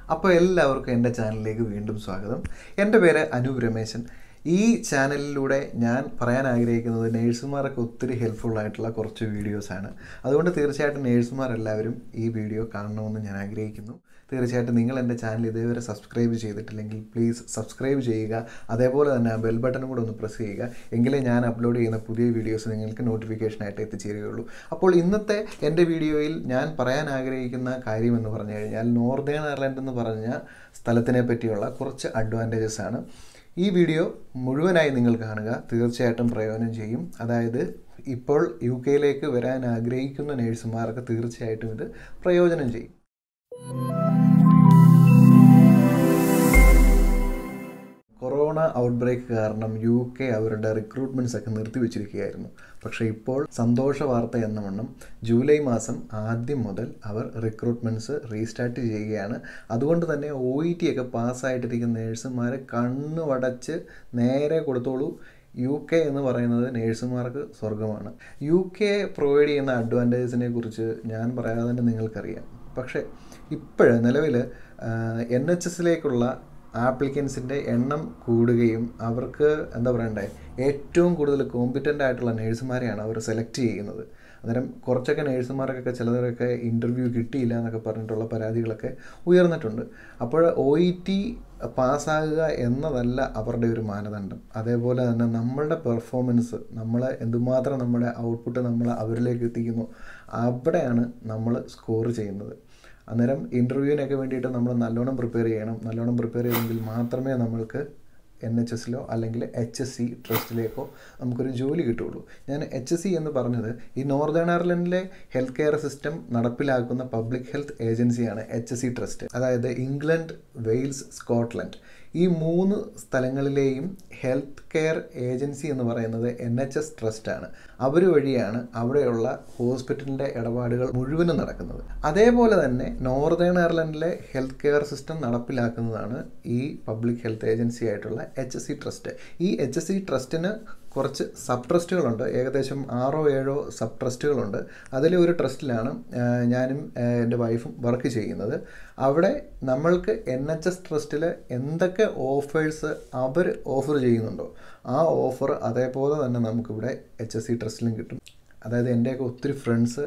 അപ്പോൾ എല്ലാവർക്കും എൻ്റെ ചാനലിലേക്ക് വീണ്ടും സ്വാഗതം എൻ്റെ പേര് അനൂപ് രമേശൻ ഈ ചാനലിലൂടെ ഞാൻ പറയാൻ ആഗ്രഹിക്കുന്നത് നേഴ്സുമാരൊക്കെ ഒത്തിരി ഹെൽപ്ഫുൾ ആയിട്ടുള്ള കുറച്ച് വീഡിയോസാണ് അതുകൊണ്ട് തീർച്ചയായിട്ടും നേഴ്സുമാരെല്ലാവരും ഈ വീഡിയോ കാണണമെന്ന് ഞാൻ ആഗ്രഹിക്കുന്നു തീർച്ചയായിട്ടും നിങ്ങൾ എൻ്റെ ചാനൽ ഇതേവരെ സബ്സ്ക്രൈബ് ചെയ്തിട്ടില്ലെങ്കിൽ പ്ലീസ് സബ്സ്ക്രൈബ് ചെയ്യുക അതേപോലെ തന്നെ ആ ബെൽ ബട്ടൺ കൂടെ ഒന്ന് പ്രസ് ചെയ്യുക എങ്കിലേ ഞാൻ അപ്ലോഡ് ചെയ്യുന്ന പുതിയ വീഡിയോസ് നിങ്ങൾക്ക് നോട്ടിഫിക്കേഷനായിട്ട് എത്തിച്ചേരുകയുള്ളൂ അപ്പോൾ ഇന്നത്തെ എൻ്റെ വീഡിയോയിൽ ഞാൻ പറയാൻ ആഗ്രഹിക്കുന്ന കാര്യം എന്ന് പറഞ്ഞു കഴിഞ്ഞാൽ നോർത്തേൺ അയർലൻഡ് എന്ന് പറഞ്ഞ സ്ഥലത്തിനെ പറ്റിയുള്ള കുറച്ച് അഡ്വാൻറ്റേജസ് ആണ് ഈ വീഡിയോ മുഴുവനായി നിങ്ങൾ കാണുക തീർച്ചയായിട്ടും പ്രയോജനം ചെയ്യും അതായത് ഇപ്പോൾ യു കെയിലേക്ക് വരാൻ ആഗ്രഹിക്കുന്ന നേഴ്സുമാർക്ക് തീർച്ചയായിട്ടും ഇത് പ്രയോജനം ചെയ്യും കൊറോണ ഔട്ട് ബ്രേക്ക് കാരണം യു കെ അവരുടെ റിക്രൂട്ട്മെൻറ്റ്സ് ഒക്കെ നിർത്തിവെച്ചിരിക്കുകയായിരുന്നു പക്ഷേ ഇപ്പോൾ സന്തോഷ വാർത്ത എന്ന വണ്ണം ജൂലൈ മാസം ആദ്യം മുതൽ അവർ റിക്രൂട്ട്മെൻറ്റ്സ് റീസ്റ്റാർട്ട് ചെയ്യുകയാണ് അതുകൊണ്ട് തന്നെ ഒ ഇ ടി ഒക്കെ പാസ്സായിട്ടിരിക്കുന്ന നേഴ്സുമാരെ കണ്ണു വടച്ച് നേരെ കൊടുത്തോളൂ യു കെ എന്ന് പറയുന്നത് നേഴ്സുമാർക്ക് സ്വർഗമാണ് യു കെ പ്രൊവൈഡ് ചെയ്യുന്ന അഡ്വാൻറ്റേജസിനെ കുറിച്ച് ഞാൻ പറയാതെ തന്നെ നിങ്ങൾക്കറിയാം പക്ഷേ ഇപ്പോഴ് നിലവിൽ എൻ എച്ച് എസിലേക്കുള്ള ആപ്ലിക്കൻസിൻ്റെ എണ്ണം കൂടുകയും അവർക്ക് എന്താ പറയണ്ടേ ഏറ്റവും കൂടുതൽ കോമ്പിറ്റൻ്റ് ആയിട്ടുള്ള നേഴ്സുമാരെയാണ് അവർ സെലക്ട് ചെയ്യുന്നത് അന്നേരം കുറച്ചൊക്കെ നേഴ്സുമാർക്കൊക്കെ ചിലരൊക്കെ ഇൻ്റർവ്യൂ കിട്ടിയില്ല എന്നൊക്കെ പറഞ്ഞിട്ടുള്ള പരാതികളൊക്കെ ഉയർന്നിട്ടുണ്ട് അപ്പോൾ ഒ ഇ ടി പാസ്സാകുക എന്നതല്ല അവരുടെ ഒരു മാനദണ്ഡം അതേപോലെ തന്നെ നമ്മളുടെ പെർഫോമൻസ് നമ്മളെ എന്തുമാത്രം നമ്മുടെ ഔട്ട്പുട്ട് നമ്മൾ അവരിലേക്ക് എത്തിക്കുന്നു അവിടെയാണ് നമ്മൾ സ്കോർ ചെയ്യുന്നത് അന്നേരം ഇൻ്റർവ്യൂവിനൊക്കെ വേണ്ടിയിട്ട് നമ്മൾ നല്ലോണം പ്രിപ്പയർ ചെയ്യണം നല്ലോണം പ്രിപ്പയർ ചെയ്തെങ്കിൽ മാത്രമേ നമ്മൾക്ക് എൻ എച്ച് എസിലോ അല്ലെങ്കിൽ എച്ച് എസ് സി ട്രസ്റ്റിലേക്കോ നമുക്കൊരു ജോലി കിട്ടുള്ളൂ ഞാൻ എച്ച് എസ് സി എന്ന് പറഞ്ഞത് ഈ നോർത്തേൺ അയർലൻഡിലെ ഹെൽത്ത് കെയർ സിസ്റ്റം നടപ്പിലാക്കുന്ന പബ്ലിക് ഹെൽത്ത് ഏജൻസിയാണ് എച്ച് എസ് സി ട്രസ്റ്റ് അതായത് ഇംഗ്ലണ്ട് വെയിൽസ് സ്കോട്ട്ലൻഡ് ഈ മൂന്ന് സ്ഥലങ്ങളിലെയും ഹെൽത്ത് കെയർ ഏജൻസി എന്ന് പറയുന്നത് എൻ എച്ച് എസ് ട്രസ്റ്റാണ് അവർ വഴിയാണ് അവിടെയുള്ള ഹോസ്പിറ്റലിൻ്റെ ഇടപാടുകൾ മുഴുവനും നടക്കുന്നത് അതേപോലെ തന്നെ നോർത്തേൺ അയർലൻഡിലെ ഹെൽത്ത് കെയർ സിസ്റ്റം നടപ്പിലാക്കുന്നതാണ് ഈ പബ്ലിക് ഹെൽത്ത് ഏജൻസി ആയിട്ടുള്ള എച്ച് എസ് സി ട്രസ്റ്റ് ഈ എച്ച് എസ് സി ട്രസ്റ്റിന് കുറച്ച് സബ് ട്രസ്റ്റുകളുണ്ട് ഏകദേശം ആറോ ഏഴോ സബ് ട്രസ്റ്റുകളുണ്ട് അതിലെ ഒരു ട്രസ്റ്റിലാണ് ഞാനും എൻ്റെ വൈഫും വർക്ക് ചെയ്യുന്നത് അവിടെ നമ്മൾക്ക് എൻ എച്ച് എസ് ട്രസ്റ്റിൽ എന്തൊക്കെ ഓഫേഴ്സ് അവർ ഓഫർ ചെയ്യുന്നുണ്ടോ ആ ഓഫർ അതേപോലെ തന്നെ നമുക്കിവിടെ എച്ച് എസ് സി ട്രസ്റ്റിലും കിട്ടും അതായത് എൻ്റെയൊക്കെ ഒത്തിരി ഫ്രണ്ട്സ്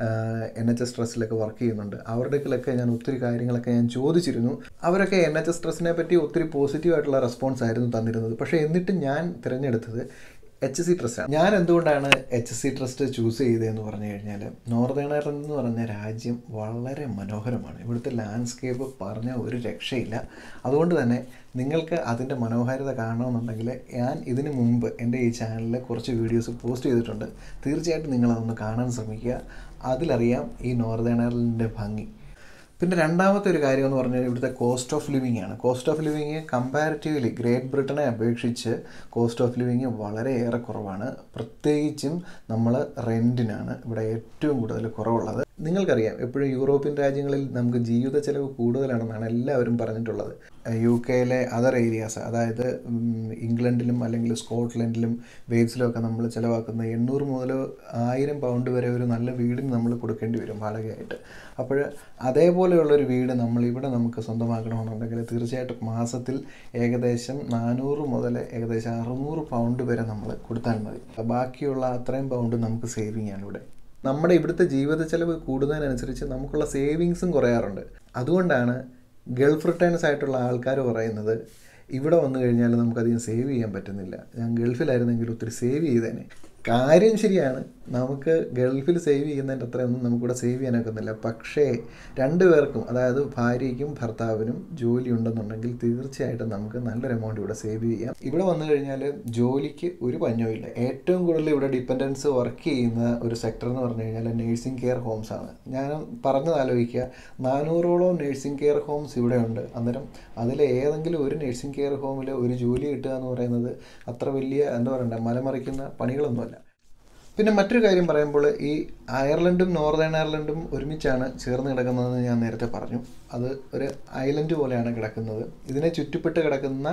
എൻ എച്ച് എസ് ട്രസ്റ്റിലൊക്കെ വർക്ക് ചെയ്യുന്നുണ്ട് അവരുടെയൊക്കെ ഞാൻ ഒത്തിരി കാര്യങ്ങളൊക്കെ ഞാൻ ചോദിച്ചിരുന്നു അവരൊക്കെ എൻ എച്ച് എസ് ട്രസ്റ്റിനെ പറ്റി ഒത്തിരി പോസിറ്റീവായിട്ടുള്ള റെസ്പോൺസ് ആയിരുന്നു തന്നിരുന്നത് പക്ഷേ എന്നിട്ട് ഞാൻ തിരഞ്ഞെടുത്തത് എച്ച് എസ് സി ട്രസ്റ്റാണ് ഞാൻ എന്തുകൊണ്ടാണ് H S C trust choose ചെയ്തതെന്ന് പറഞ്ഞു കഴിഞ്ഞാൽ നോർത്തേൺ അയർലൻഡ് എന്ന് പറഞ്ഞ രാജ്യം വളരെ മനോഹരമാണ് ഇവിടുത്തെ ലാൻഡ്സ്കേപ്പ് പറഞ്ഞ ഒരു രക്ഷയില്ല അതുകൊണ്ട് തന്നെ നിങ്ങൾക്ക് അതിൻ്റെ മനോഹാരിത കാണണമെന്നുണ്ടെങ്കിൽ ഞാൻ ഇതിനു മുമ്പ് എൻ്റെ ഈ ചാനലിൽ കുറച്ച് വീഡിയോസ് പോസ്റ്റ് ചെയ്തിട്ടുണ്ട് തീർച്ചയായിട്ടും നിങ്ങളതൊന്ന് കാണാൻ ശ്രമിക്കുക അതിലറിയാം ഈ നോർത്തേൺ അയർലൻഡിൻ്റെ ഭംഗി പിന്നെ രണ്ടാമത്തെ ഒരു കാര്യം എന്ന് പറഞ്ഞാൽ ഇവിടുത്തെ കോസ്റ്റ് ഓഫ് ലിവിങ് ആണ് cost of living comparatively great ബ്രിട്ടനെ അപേക്ഷിച്ച് കോസ്റ്റ് ഓഫ് ലിവിങ് വളരെയേറെ കുറവാണ് പ്രത്യേകിച്ചും നമ്മൾ റെൻറ്റിനാണ് ഇവിടെ ഏറ്റവും കൂടുതൽ കുറവുള്ളത് നിങ്ങൾക്കറിയാം എപ്പോഴും യൂറോപ്യൻ രാജ്യങ്ങളിൽ നമുക്ക് ജീവിത ചെലവ് കൂടുതലാണെന്നാണ് എല്ലാവരും പറഞ്ഞിട്ടുള്ളത് യു കെയിലെ അതർ ഏരിയാസ് അതായത് ഇംഗ്ലണ്ടിലും അല്ലെങ്കിൽ സ്കോട്ട്ലൻഡിലും വെയിൽസിലും ഒക്കെ നമ്മൾ ചിലവാക്കുന്ന എണ്ണൂറ് മുതൽ ആയിരം പൗണ്ട് വരെ ഒരു നല്ല വീടിന് നമ്മൾ കൊടുക്കേണ്ടി വരും വാടകയായിട്ട് അപ്പോൾ അതേപോലെയുള്ളൊരു വീട് നമ്മൾ ഇവിടെ നമുക്ക് സ്വന്തമാക്കണമെന്നുണ്ടെങ്കിൽ തീർച്ചയായിട്ടും മാസത്തിൽ ഏകദേശം നാനൂറ് മുതൽ ഏകദേശം അറുന്നൂറ് പൗണ്ട് വരെ നമ്മൾ കൊടുത്താൽ മതി ബാക്കിയുള്ള അത്രയും പൗണ്ട് നമുക്ക് സേവിങ് ആണ് ഇവിടെ നമ്മുടെ ഇവിടുത്തെ ജീവിത ചെലവ് കൂടുന്നതിനനുസരിച്ച് നമുക്കുള്ള സേവിങ്സും കുറയാറുണ്ട് അതുകൊണ്ടാണ് ഗൾഫ് റിട്ടേൺസ് ആയിട്ടുള്ള ആൾക്കാർ പറയുന്നത് ഇവിടെ വന്നു കഴിഞ്ഞാൽ നമുക്കധികം സേവ് ചെയ്യാൻ പറ്റുന്നില്ല ഞാൻ ഗൾഫിലായിരുന്നെങ്കിൽ ഒത്തിരി സേവ് ചെയ്തേനെ കാര്യം ശരിയാണ് നമുക്ക് ഗൾഫിൽ സേവ് ചെയ്യുന്നതിൻ്റെ അത്രയൊന്നും നമുക്കിവിടെ സേവ് ചെയ്യാനൊക്കുന്നില്ല പക്ഷേ രണ്ടു പേർക്കും അതായത് ഭാര്യയ്ക്കും ഭർത്താവിനും ജോലി ഉണ്ടെന്നുണ്ടെങ്കിൽ തീർച്ചയായിട്ടും നമുക്ക് നല്ലൊരു എമൗണ്ട് ഇവിടെ സേവ് ചെയ്യാം ഇവിടെ വന്നു കഴിഞ്ഞാൽ ജോലിക്ക് ഒരു പഞ്ഞവുമില്ല ഏറ്റവും കൂടുതൽ ഇവിടെ ഡിപ്പെൻഡൻസ് വർക്ക് ചെയ്യുന്ന ഒരു സെക്ടർ എന്ന് പറഞ്ഞു കഴിഞ്ഞാൽ നേഴ്സിംഗ് കെയർ ഹോംസ് ആണ് ഞാൻ പറഞ്ഞത് ആലോചിക്കുക നാനൂറോളം നേഴ്സിംഗ് കെയർ ഹോംസ് ഇവിടെ ഉണ്ട് അന്നേരം അതിൽ ഏതെങ്കിലും ഒരു നേഴ്സിംഗ് കെയർ ഹോമിൽ ഒരു ജോലി കിട്ടുക എന്ന് പറയുന്നത് അത്ര വലിയ എന്താ പറയണ്ടേ മലമറിക്കുന്ന പണികളൊന്നുമല്ല പിന്നെ മറ്റൊരു കാര്യം പറയുമ്പോൾ ഈ അയർലൻഡും നോർത്തേൺ അയർലൻഡും ഒരുമിച്ചാണ് ചേർന്ന് കിടക്കുന്നതെന്ന് ഞാൻ നേരത്തെ പറഞ്ഞു അത് ഒരു ഐലൻഡ് പോലെയാണ് കിടക്കുന്നത് ഇതിനെ ചുറ്റിപ്പെട്ട് കിടക്കുന്ന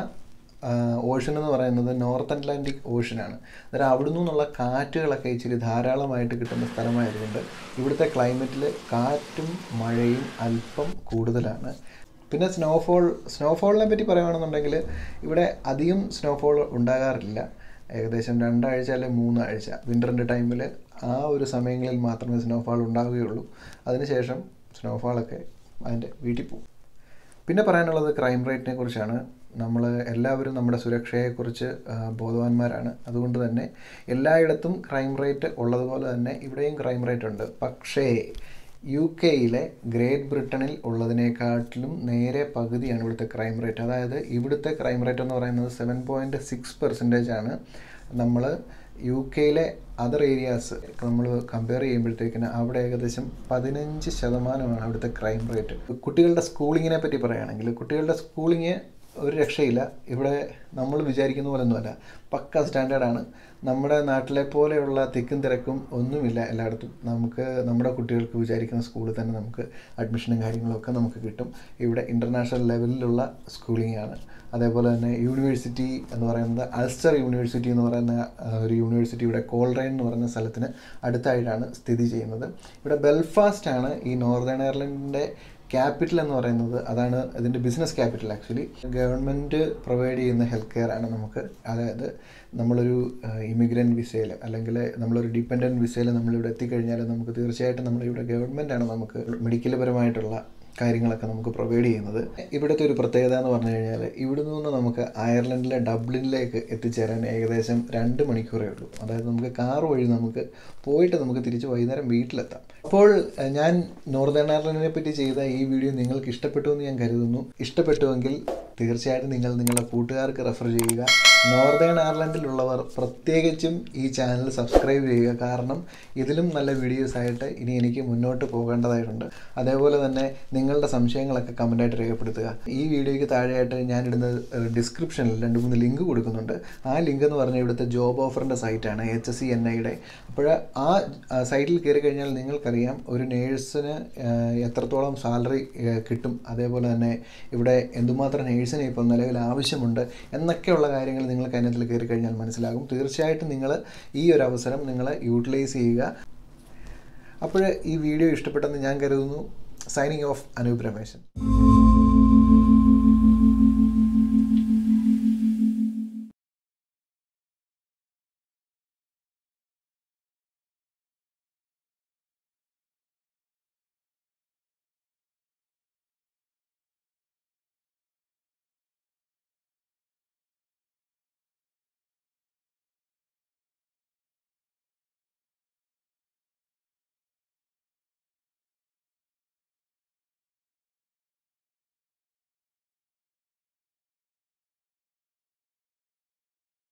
ഓഷൻ എന്ന് പറയുന്നത് നോർത്ത് അറ്റ്ലാന്റിക് ഓഷനാണ് അന്നേരം അവിടെ നിന്നുള്ള കാറ്റുകളൊക്കെ ഇച്ചിരി ധാരാളമായിട്ട് കിട്ടുന്ന സ്ഥലമായതുകൊണ്ട് ഇവിടുത്തെ ക്ലൈമറ്റിൽ കാറ്റും മഴയും അല്പം കൂടുതലാണ് പിന്നെ സ്നോഫോൾ സ്നോഫോളിനെ പറ്റി പറയുകയാണെന്നുണ്ടെങ്കിൽ ഇവിടെ അധികം സ്നോഫോൾ ഉണ്ടാകാറില്ല ഏകദേശം രണ്ടാഴ്ച അല്ലെങ്കിൽ മൂന്നാഴ്ച വിൻ്ററിൻ്റെ ടൈമിൽ ആ ഒരു സമയങ്ങളിൽ മാത്രമേ സ്നോഫാൾ ഉണ്ടാവുകയുള്ളൂ അതിനുശേഷം സ്നോഫാളൊക്കെ അതിൻ്റെ വീട്ടിൽ പോകും പിന്നെ പറയാനുള്ളത് ക്രൈം റേറ്റിനെ കുറിച്ചാണ് നമ്മൾ എല്ലാവരും നമ്മുടെ സുരക്ഷയെക്കുറിച്ച് ബോധവാന്മാരാണ് അതുകൊണ്ട് തന്നെ എല്ലായിടത്തും ക്രൈം റേറ്റ് ഉള്ളതുപോലെ തന്നെ ഇവിടെയും ക്രൈം റേറ്റ് ഉണ്ട് പക്ഷേ യു കെയിലെ ഗ്രേറ്റ് ബ്രിട്ടനിൽ ഉള്ളതിനേക്കാട്ടിലും നേരെ പകുതിയാണ് ഇവിടുത്തെ ക്രൈം റേറ്റ് അതായത് ഇവിടുത്തെ ക്രൈം റേറ്റ് എന്ന് പറയുന്നത് സെവൻ പോയിൻറ്റ് സിക്സ് പെർസെൻറ്റേജ് ആണ് നമ്മൾ യു കെയിലെ അതർ ഏരിയാസ് നമ്മൾ കമ്പയർ ചെയ്യുമ്പോഴത്തേക്കിന് അവിടെ ഏകദേശം പതിനഞ്ച് ശതമാനമാണ് അവിടുത്തെ ക്രൈം റേറ്റ് കുട്ടികളുടെ സ്കൂളിങ്ങിനെ പറ്റി പറയുകയാണെങ്കിൽ കുട്ടികളുടെ സ്കൂളിങ് ഒരു രക്ഷയില്ല ഇവിടെ നമ്മൾ വിചാരിക്കുന്ന പോലെ ഒന്നുമല്ല പക്ക സ്റ്റാൻഡേർഡാണ് നമ്മുടെ നാട്ടിലെ പോലെയുള്ള തിക്കും തിരക്കും ഒന്നുമില്ല എല്ലായിടത്തും നമുക്ക് നമ്മുടെ കുട്ടികൾക്ക് വിചാരിക്കുന്ന സ്കൂളിൽ തന്നെ നമുക്ക് അഡ്മിഷനും കാര്യങ്ങളൊക്കെ നമുക്ക് കിട്ടും ഇവിടെ ഇൻ്റർനാഷണൽ ലെവലിലുള്ള സ്കൂളിംഗ് ആണ് അതേപോലെ തന്നെ യൂണിവേഴ്സിറ്റി എന്ന് പറയുന്നത് അൾസ്റ്റർ യൂണിവേഴ്സിറ്റി എന്ന് പറയുന്ന ഒരു യൂണിവേഴ്സിറ്റി ഇവിടെ കോൾറൈൻ എന്ന് പറയുന്ന സ്ഥലത്തിന് അടുത്തായിട്ടാണ് സ്ഥിതി ചെയ്യുന്നത് ഇവിടെ ബെൽഫാസ്റ്റ് ആണ് ഈ നോർത്തേൺ അയർലൻഡിൻ്റെ ക്യാപിറ്റൽ എന്ന് പറയുന്നത് അതാണ് ഇതിൻ്റെ business capital actually government provide ചെയ്യുന്ന ഹെൽത്ത് കെയർ ആണ് നമുക്ക് അതായത് നമ്മളൊരു ഇമിഗ്രൻറ്റ് വിസയിൽ അല്ലെങ്കിൽ നമ്മളൊരു ഡിപ്പെൻഡൻറ്റ് വിസയിൽ നമ്മളിവിടെ എത്തിക്കഴിഞ്ഞാൽ നമുക്ക് തീർച്ചയായിട്ടും നമ്മളിവിടെ ഗവൺമെൻറ്റാണ് നമുക്ക് മെഡിക്കൽ പരമായിട്ടുള്ള കാര്യങ്ങളൊക്കെ നമുക്ക് പ്രൊവൈഡ് ചെയ്യുന്നത് ഇവിടുത്തെ ഒരു പ്രത്യേകത എന്ന് പറഞ്ഞു കഴിഞ്ഞാൽ ഇവിടെ നിന്ന് നമുക്ക് അയർലൻഡിലെ ഡബ്ലിനിലേക്ക് എത്തിച്ചേരാൻ ഏകദേശം രണ്ട് മണിക്കൂറേ ഉള്ളൂ അതായത് നമുക്ക് കാർ വഴി നമുക്ക് പോയിട്ട് നമുക്ക് തിരിച്ച് വൈകുന്നേരം വീട്ടിലെത്താം അപ്പോൾ ഞാൻ നോർത്തേൺ അയർലൻഡിനെ പറ്റി ചെയ്ത ഈ വീഡിയോ നിങ്ങൾക്ക് ഇഷ്ടപ്പെട്ടു എന്ന് ഞാൻ കരുതുന്നു ഇഷ്ടപ്പെട്ടുവെങ്കിൽ തീർച്ചയായിട്ടും നിങ്ങൾ നിങ്ങളുടെ കൂട്ടുകാർക്ക് റെഫർ ചെയ്യുക നോർത്തേൺ അയർലൻഡിലുള്ളവർ പ്രത്യേകിച്ചും ഈ ചാനൽ സബ്സ്ക്രൈബ് ചെയ്യുക കാരണം ഇതിലും നല്ല വീഡിയോസ് ആയിട്ട് ഇനി എനിക്ക് മുന്നോട്ട് പോകേണ്ടതായിട്ടുണ്ട് അതേപോലെ തന്നെ നിങ്ങളുടെ സംശയങ്ങളൊക്കെ കമൻറ്റായിട്ട് രേഖപ്പെടുത്തുക ഈ വീഡിയോയ്ക്ക് താഴെയായിട്ട് ഞാനിടുന്ന ഡിസ്ക്രിപ്ഷനിൽ രണ്ട് മൂന്ന് ലിങ്ക് കൊടുക്കുന്നുണ്ട് ആ ലിങ്ക് എന്ന് പറഞ്ഞാൽ ഇവിടുത്തെ ജോബ് ഓഫറിൻ്റെ സൈറ്റാണ് എച്ച് എസ് സി എൻ ഐയുടെ അപ്പോൾ ആ സൈറ്റിൽ കയറി കഴിഞ്ഞാൽ നിങ്ങൾക്കറിയാം ഒരു നേഴ്സിന് എത്രത്തോളം സാലറി കിട്ടും അതേപോലെ തന്നെ ഇവിടെ എന്തുമാത്രം നേഴ്സിനെ ഇപ്പോൾ നിലവിൽ ആവശ്യമുണ്ട് എന്നൊക്കെയുള്ള കാര്യങ്ങൾ നിങ്ങൾക്ക് അതിനകത്തിൽ കയറി കഴിഞ്ഞാൽ മനസ്സിലാകും തീർച്ചയായിട്ടും നിങ്ങൾ ഈ ഒരു അവസരം നിങ്ങൾ യൂട്ടിലൈസ് ചെയ്യുക അപ്പോൾ ഈ വീഡിയോ ഇഷ്ടപ്പെട്ടെന്ന് ഞാൻ കരുതുന്നു സൈനിങ് ഓഫ് അനൂപ് രമേശൻ